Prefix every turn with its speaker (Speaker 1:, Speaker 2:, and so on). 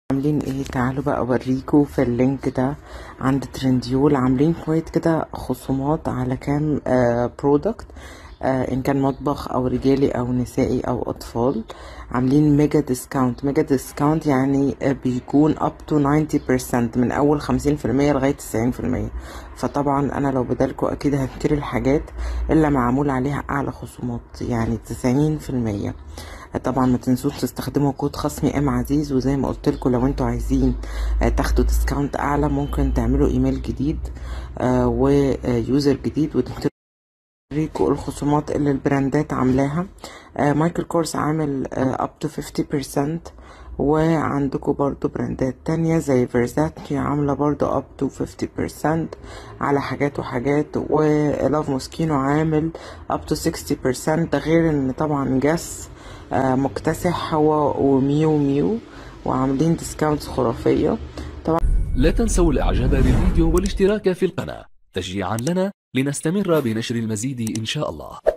Speaker 1: عاملين ايه تعالوا بقى اوريكم في اللينك ده عند ترنديول عاملين شوية كده خصومات على كام برودكت آه ان كان مطبخ او رجالي او نسائي او اطفال عاملين ميجا ديسكاونت ميجا ديسكاونت يعني آه بيكون up to 90% من اول 50% لغاية 90% فطبعا انا لو بدالكوا اكيد هشتري الحاجات اللي معمول عليها اعلى خصومات يعني 90% طبعا ما تنسوش تستخدموا كود خصمي ام عزيز وزي ما قلت لكم لو انتوا عايزين آه، تاخدوا ديسكاونت اعلى ممكن تعملوا ايميل جديد آه، ويوزر جديد وتكتبوا اوريكوا الخصومات اللي البراندات عاملاها آه، مايكل كورس عامل اب تو 50% وعندكم برضو براندات تانية زي فيرزاتشي عاملة برضو اب تو 50% على حاجات وحاجات ولاف موسكينو عامل اب تو 60% ده غير ان طبعا جاس آه، مكتسح هو وميو ميو وعاملين ديسكاونتس خرافية
Speaker 2: لا تنسوا الاعجاب بالفيديو والاشتراك في القناة تشجيعا لنا لنستمر بنشر المزيد ان شاء الله